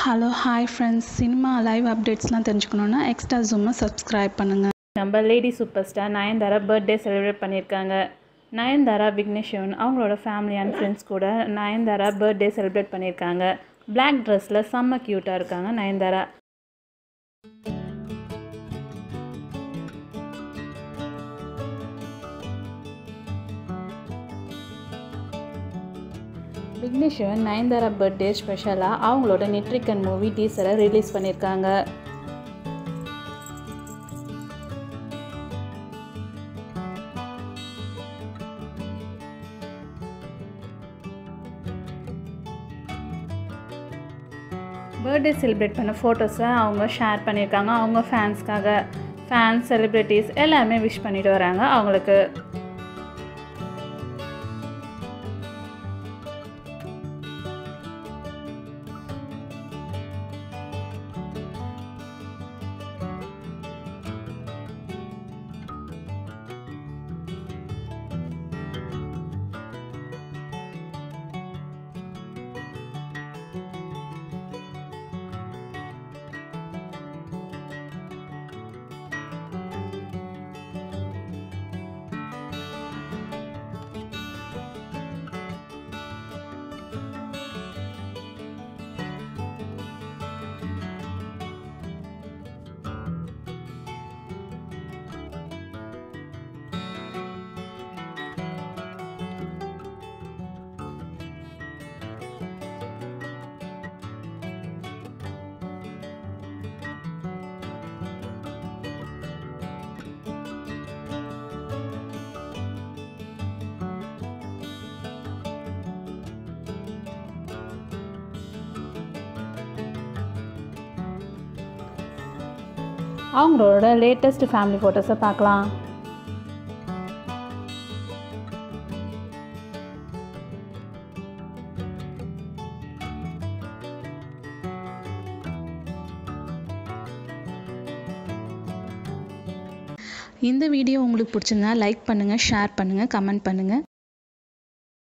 hello hi friends cinema live அப்டேட்ஸ்லாம் தெரிஞ்சுக்கணுன்னா extra ஜூமை சப்ஸ்கிரைப் பண்ணுங்கள் நம்ம lady super star Nayanthara birthday celebrate பண்ணியிருக்காங்க நயன்தாரா விக்னேஷ் சிவன் அவங்களோட ஃபேமிலி அண்ட் ஃப்ரெண்ட்ஸ் கூட நயன்தாரா பர்த்டே செலிப்ரேட் பண்ணியிருக்காங்க பிளாக் ட்ரெஸ்ஸில் செம்ம க்யூட்டாக இருக்காங்க நயன்தாரா விக்னேஷ் சிவன் நயன்தாரா பர்த்டே ஸ்பெஷலாக அவங்களோட நெட்ரிக்கன் மூவி டீசரை ரிலீஸ் பண்ணியிருக்காங்க பர்த்டே செலிப்ரேட் பண்ண ஃபோட்டோஸை அவங்க ஷேர் பண்ணியிருக்காங்க அவங்க ஃபேன்ஸ்க்காக ஃபேன்ஸ் செலிப்ரிட்டிஸ் எல்லாருமே விஷ் பண்ணிட்டு வராங்க அவங்களுக்கு அவங்களோட லேட்டஸ்ட் ஃபேமிலி ஃபோட்டோஸை பார்க்கலாம் இந்த வீடியோ உங்களுக்கு பிடிச்சிருந்தா லைக் பண்ணுங்கள் ஷேர் பண்ணுங்கள் கமெண்ட் பண்ணுங்கள்